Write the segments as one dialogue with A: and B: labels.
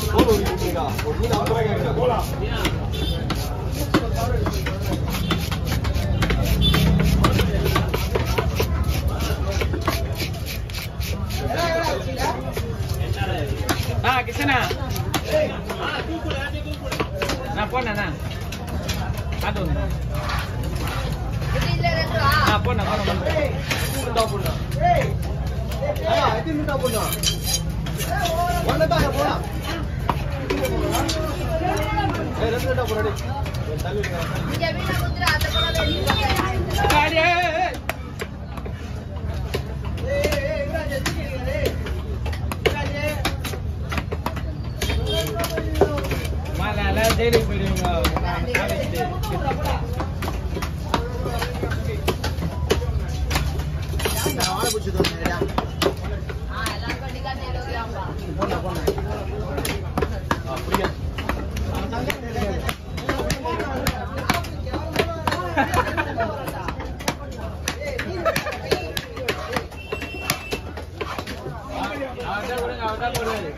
A: ஆ கிருஷ்ணா நான் போனேண்ணா காட்டு வந்து ஆ போண்ணா போன மாலை ஜெயிலுக்கு போயிடுவீங்க அவர்தான் கொடுங்க அவர்தான் கொடுங்க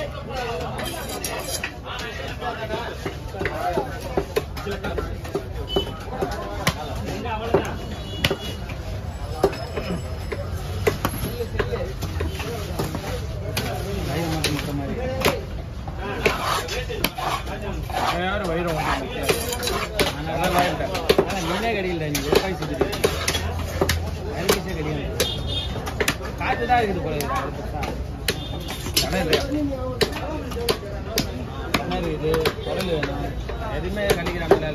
A: யாரும் வயிறு நீனே கடியில் நீ விவசாயி சுத்திட்டு அரிசியே கடியில் காற்று தான் இருக்குது போல இருக்குது அது பெருசா. கடை இல்லையா கிணறு இது குடல் வேணும் எதுவுமே கணிக்கிறாங்கல்ல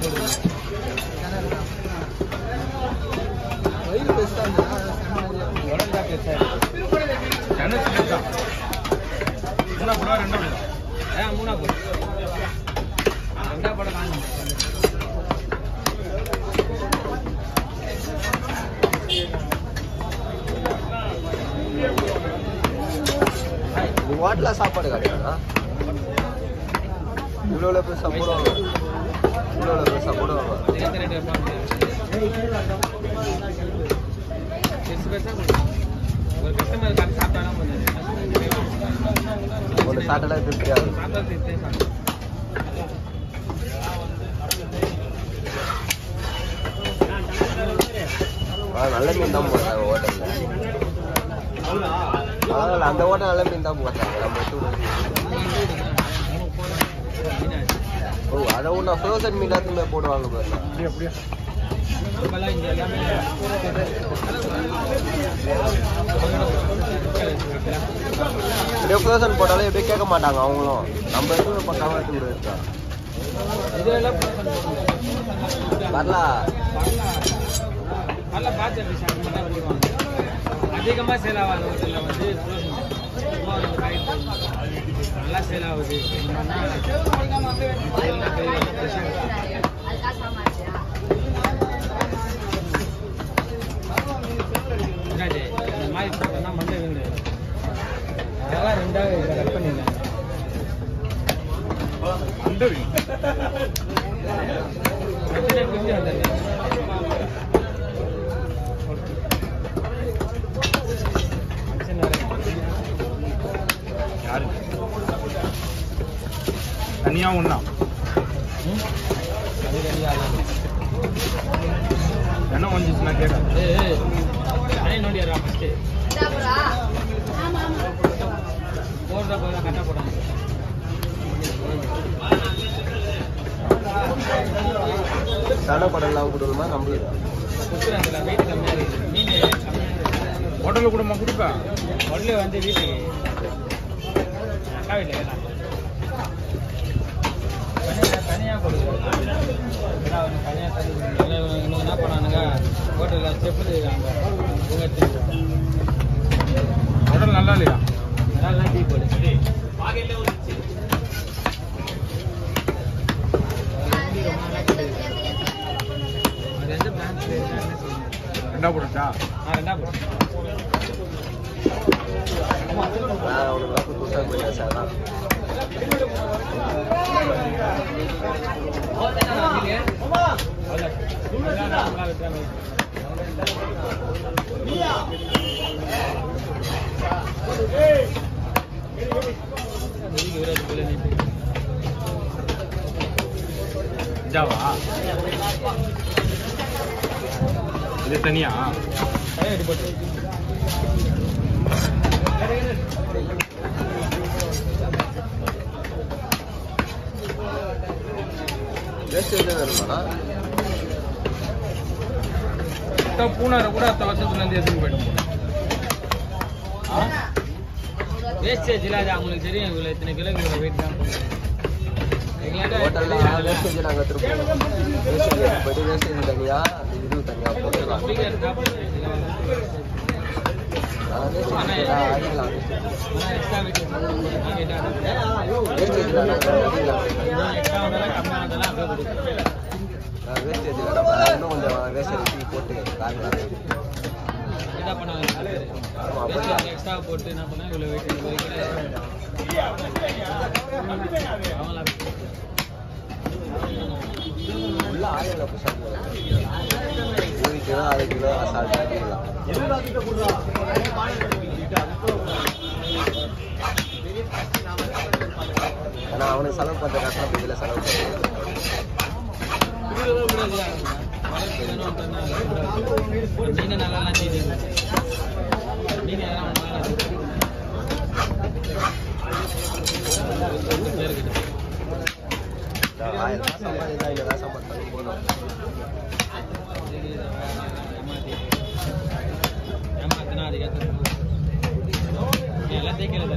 A: குடல் தான் பெருசா இருக்கு
B: கிணறு சின்னதுதான். மூணா போடுவா, ரெண்டா போடுவா?
A: ஆ மூணா போடு ரெண்டா படம் வாங்க
C: இது ஹோட்டலில் சாப்பாடு கிடையாதா இவ்வளோ பெருசாக போடுவாங்க இவ்வளோ பெருசாக போடுவாங்க
A: இருபத்தி ரெண்டு வைப்பாங்க பெருசு பெருசா கொடுக்கும். ஒரு கஸ்டமர் கறி சாப்பிட்டாலும் கொஞ்சம்
C: ஒரு சாட்டெல்லாம் திருப்தியாது
A: சாப்பிட்டா திருப்தியா சாப்பிடும்
C: ஆ நல்ல மீன் தான் போடுறாங்க ஹோட்டலில் அதனால் அந்த ஹோட்டல் நல்ல மீன் தான் போடுறாங்க நம்ம எடுத்து ஓ அதை ஒன்றா ஃப்ரோசன் மீன் எல்லாத்துக்குமே போடுவாங்க பாருங்க
B: அப்படியே, அப்படியே.
A: இப்பெல்லாம் இங்க எல்லாமே
C: இப்படியே ஃப்ரோசன் போட்டாலும் எப்படியே கேட்க மாட்டாங்க அவங்களும் நம்ம எடுத்து பக்காவாக எடுத்து கொடுத்தா
A: இதெல்லாம்
C: வரலாம்
A: நல்ல பாஜ ஃபிஷ் அந்த மாதிரி தான் விடுவாங்க அதிகமாக சேல் ஆகாத ஹோட்டலில் வந்து frozen. சும்மா ஒரு காய் நல்லா சேல் ஆகுது இந்த மாதிரினா எல்லாம் பெரிய fresh ஆ இருக்கும். ராஜே, இந்த மாதிரி போட்டோம்னா மண்டை வீடு அதெல்லாம் ரெண்டாவது கட் பண்ணிடலாம்
B: அந்த வீடு.
A: பிரச்சனை புரிஞ்சு வந்தது பிரச்சனை வேற.
B: யாரு? தனியா ஒண்ணா
A: ம்? அது ரெடியாக
B: என்ன வந்துச்சுன்னா கேட்க
A: ஏய் நானே நோண்டிடுறா ஃபஸ்ட்டு போடுறத போதும் கரெக்டாக போடுறாங்க
C: சடை படம்லாம் கொடுக்கணுமா நம்மளுக்கு
A: கொடுக்குறாங்கல்ல வெயிட் கம்மியாக இருக்குது மீன் கம்மியாக இருக்குது
B: ஹோட்டலில் கூடமா கொடுப்பா
A: ஒல்லு வந்து வீட்டுக்கு அக்கா வீட்டில் கேட்டாங்க தனியாக தனியாக கொடுக்குறோம் தனியாக தள்ளி இன்னும் என்ன பண்ணானுங்க ஹோட்டலில் ஸ்டெப்பு இருக்காங்க உங்க எடுத்துட்டு
B: ஹோட்டல் நல்லா இல்லையா
A: நல்லா டீ போடு அது எந்த பிரான்ச்
B: ரெண்டா போட்டுச்சா
A: ஆ ரெண்டா போடு
C: வேற அவனுக்கு புதுசாக போய் சார்
A: இதுக்கு விரோதி போல நீட்டு
B: இதாவா இது தனியா
A: கையடி போட்டு
C: வேஸ்ட் எதுவும் வேணுமாண்ணா
B: பூனாரை கூட அடுத்த வருஷத்துல இருந்து எடுத்துன்னு போயிடும் போல.
A: வேஸ்டேஜ் இல்லாத அவங்களுக்கு தெரியும் இவ்வளோ இத்தனை கிலோ இவ்வளோ வெயிட் தான்
C: ஹோட்டல்ல வேஸ்டேஜ் நாங்கள் திருப்போம் வேஸ்டேஜ் போயிட்டு வேஸ்டேஜ் தனியா அந்த இது தனியா போட்டுக்கலாம் நான் வேஸ்டேஜ் ஆகிக்கலாம்
A: எக்ஸ்ட்ரா வெயிட்
C: வேஸ்டேஜ் தான்
A: எக்ஸ்ட்ரா வந்தாலும் கம்மியாக வந்தாலும் அப்படியே கொடுக்கும்
C: வேஸ்டேஜ் நம்ம இன்னும் கொஞ்சம் வேஸ்டேஜ் டீ போட்டு காக்கலாம்
A: என்ன பண்ணாங்க எக்ஸ்ட்ரா போட்டு என்ன பண்ணா இவ்வளோ வெயிட் இவ்வளோ கிலோ அவங்களா
C: உள்ள ஆயிரம் புஷாங்க ஒரு கிலோ அரை கிலோ அசால்ட்டாக அடிக்கலாம் ஏன்னா அவனுக்கு செலவு பண்ணுற காசு இதில் செலவு பண்ணுறது
A: மீன் நல்லா செய்யுது மீன் எல்லாம்
C: ஆயிரம் ரூபாய் சம்பாதிச்சா இந்த காசு சம்பாதிச்சாலும் போதும்
A: ஏமாத்தினா அதுக்கு எல்லாம் தேய்க்கல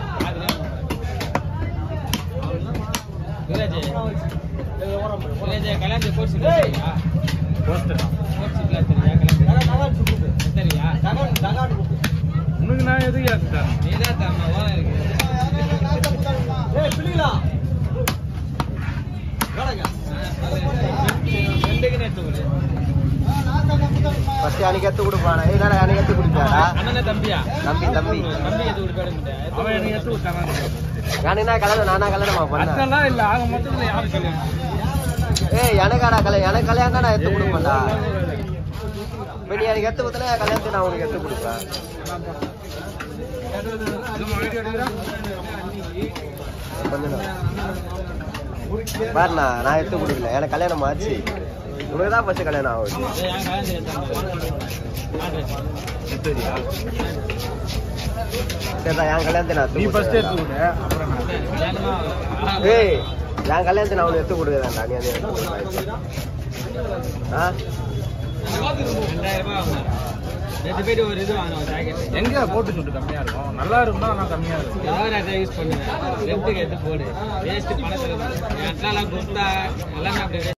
A: விராஜ் விராஜ் கல்யாணத்துக்கு போட்டு சரியா
B: போஸ்டரா
A: போட்டு தெரியா கல்யாணத்துக்கு சரியா
B: உனக்கு நான் எதுக்கு ஏத்துட்டேன்
A: நீ தான் தரணும் ஓரம் இருக்கு ரெண்டுக்கு நேற்று கொடு
C: ஃபர்ஸ்ட் அன்னைக்கு எடுத்து கொடுப்பானா ஏய் நான் அன்னைக்கு எடுத்து கொடுப்பாடா
A: அண்ணனே தம்பியா
C: தம்பி தம்பி
A: தம்பி எது கொடுக்காட
B: அவன் எனக்கு எடுத்து விட்டானா
C: யானைனா கல்யாணம் நானா கல்யாணமா பண்ணேன்
B: அதெல்லாம் இல்ல ஆக மொத்தத்துல யாரு கல்யாணம்
C: ஏய் எனக்காடா கல்யாணம் எனக்கு கல்யாணம் தான் நான் எடுத்து கொடுப்பேன்டா இப்போ நீ எனக்கு எடுத்து கொடுத்தனா என் கல்யாணத்துக்கு நான் உனக்கு எடுத்து கொடுப்பேன்
B: இது ஐடியா எடுக்கிறான்
C: கொஞ்சம் பாருண்ணா நான் எடுத்து கொடுக்கல எனக்கு கல்யாணம் ஆச்சு உனக்கு தான் ஃபர்ஸ்ட் கல்யாணம் ஆகுது
A: ஏன் கல்யாணத்துக்கு
B: சரியா
C: சரிதான் என் கல்யாணத்தை நான்
B: நீ
C: எடுத்து
B: ஃபர்ஸ்ட் எடுத்து
C: கொடுக்குறேன்.
B: விடு அப்புறம் நான்
A: கல்யாணமா
C: ஏய் என் கல்யாணத்தை நான் உனக்கு எடுத்து கொடுக்குறேன்டா நீ அதை எடுத்து கொடுக்குறேன். ஆ
A: ரெண்டாயிரம் ரூபாய் ஆகும் நேற்று போயிட்டு ஒரு இது வாங்கினோம் ஜாக்கெட்
B: எங்க போட்டு சுட்டு கம்மியா இருக்கும் நல்லா இருக்கும்னா ஆனா கம்மியா இருக்கும்
A: ஏதோ ஒரு அதை யூஸ் பண்ணுவேன் லெஃப்ட்டுக்கு எடுத்து போடு வேஸ்ட் பணத்தில் என் அட்லாம் கொடுத்தா எல்லாமே அப்படி